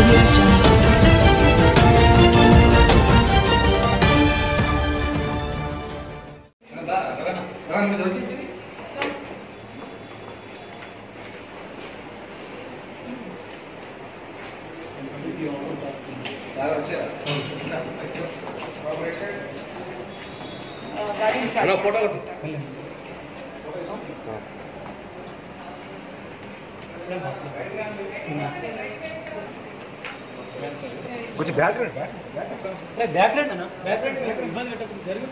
audio jungle. కొంచెం back back ride అన్న back ride ఇబ్బంది పెట్టకుండా జరుగు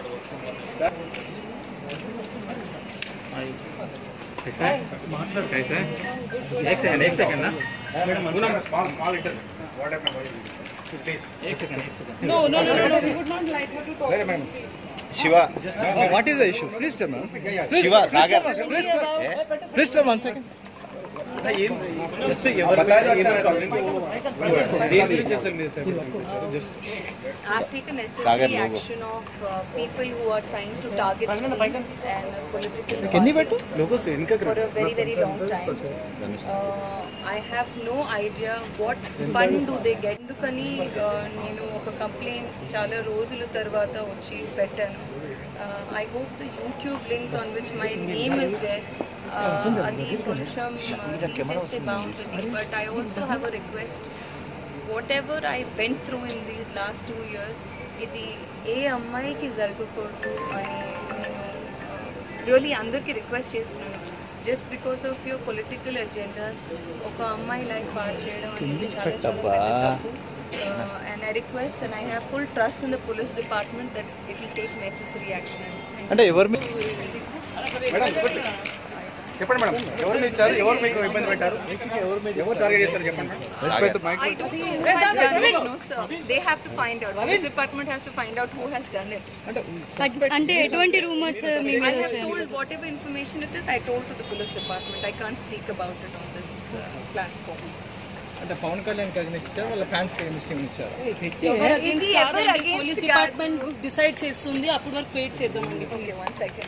एक सेकंड एक सेकंड ना small small inter what happen please एक second No, no, no, no, no. We would not like her to talk. వేరే madam Shiva what is the issue please tell ma'am Shiva Sagar Only about please tell one second just बताया तो अच्छा रहता దేని గురించి అసలు మీరు sir just I've taken Sagar necessary logo. action of uh, people who are trying to target me and a political కింది party పెట్టు. లోగోస్ వెనుకకు for a very very long time. Uh, I have no idea what fund do they get. ఎందుకని uh, నేను ఒక complaint చాలా రోజుల తర్వాత వచ్చి పెట్టాను I hope the YouTube links on which my name is there అది కొంచెం తీసేస్తే బాగుంటుంది but I also have a request whatever I went through in these last two years ఇది ఏ అమ్మాయికి జరగకూడదు అని నేను రియలీ అందరికీ రిక్వెస్ట్ చేస్తున్నాను just because of your political agendas ఒక అమ్మాయి లైఫ్ పాడు చేయడం అనేది చాలా చాలా and I request and I have full trust in the police department that it will take necessary action అంటే ఎవరు మేడం చెప్పండి మేడం ఎవరు మీరు ఇచ్చారు ఎవరు మీకు ఇబ్బంది పెట్టారు ఎవరు టార్గెట్ చేస్తారు చెప్పండి madam I don't know who has done it, no sir. They have to find out. Police department has to find out who has done it. అంటే ఎటువంటి రూమర్స్ మీ I మీద have వచ్చాయి told whatever information it is, I told to the police department. I can't speak about it on this uh, platform. అంటే పవన్ కళ్యాణ్ కగ్నిస్ట్ ఇచ్చారు వాళ్ళ fans కగ్నిస్ట్ ఇచ్చారు ఎవరు against ఇది కాదండి. ఎవరు against పోలీస్ కాదు. డిపార్ట్మెంట్ డిసైడ్ చేస్తుంది అప్పుడు వరకు వెయిట్ చేద్దామండి Okay, one second.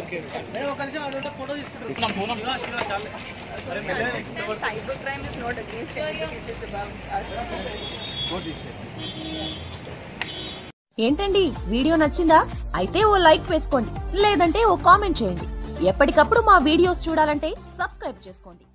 Understand, cybercrime is not against anybody, it is about us. ఏంటండి వీడియో నచ్చిందా అయితే ఓ లైక్ వేసుకోండి లేదంటే ఓ కామెంట్ చేయండి ఎప్పటికప్పుడు మా వీడియోస్ చూడాలంటే సబ్స్క్రైబ్ చేసుకోండి